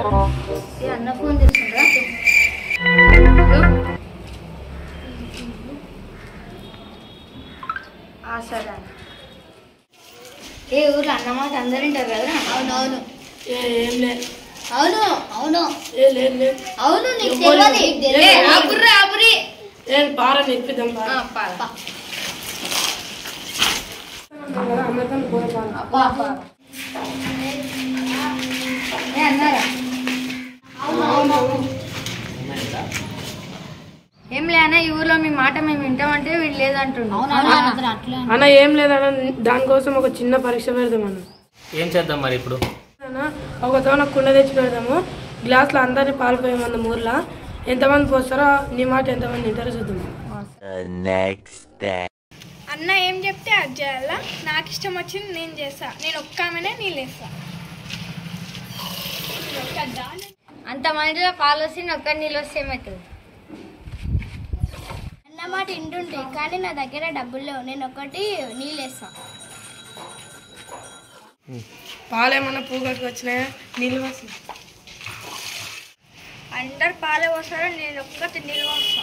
ఏ అన్న ఫోన్ తీసుకుంటా సరే అన్న ఏ ఊర్లో అన్నమాట అందరు ఉంటారు కదా అవునవును ఏ ఏం లేదు అవును అవును ఏ లేదు లేదు అవును నీకు ఎవరు? తెలియదు ఏ, ఏ, ఆపుర్రా, ఆపురి. నేను పార నేర్పిద్దాం పార ఆ, పార. కదా, అమ్మతో పోయి పార పా, పా. ఏ అన్నారా ఏం లేనా ఈ ఊర్లో మీ మాట మేము వింటామంటే వీడు లేదంటుండు అన్న ఏం లేదన్న దానికోసం ఒక చిన్న పరీక్ష పెడదాం అన్న ఏం చేద్దాం మరి ఇప్పుడు అన్న ఒక తోన కుండ తెచ్చి పెడదాము గ్లాసులో అందరినీ పాలు పోయమన్న ఊర్లో ఎంతమంది పోస్తారో నీ మాట ఎంతమంది తింటారో చూద్దాం అన్న ఏం చెప్తే అది చేయాలా నాకు ఇష్టం వచ్చింది నేను చేస్తా నేను ఒక్క ఆమెనే నీళ్ళు వేస్తా అంత మందిలో పాలు వస్తే ఒక్క నీళ్ళు వస్తే ఏమవుతుంది అన్నమాట ఇంటుంటే కానీ నా దగ్గర డబ్బులు లేవు నేను ఒకటి నీళ్ళు వేస్తా పాలు ఏమన్నా పూగట్టుకు వచ్చినాయా నీళ్ళు వస్తాయి అందరు పాలే వస్తారో నేను ఒక్కటి నీళ్ళు వస్తా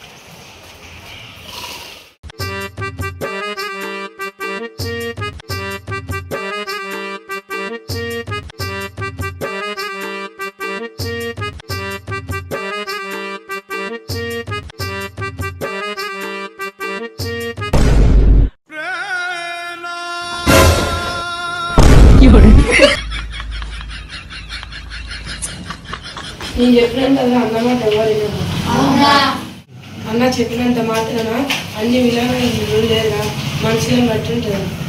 నేను చెప్పినంత అన్నమాట ఎవరు వినరు. అన్న చెప్పినంత మాత్రాన అన్ని విలువలు లేదురా మనుషులను బట్టి ఉంటుంది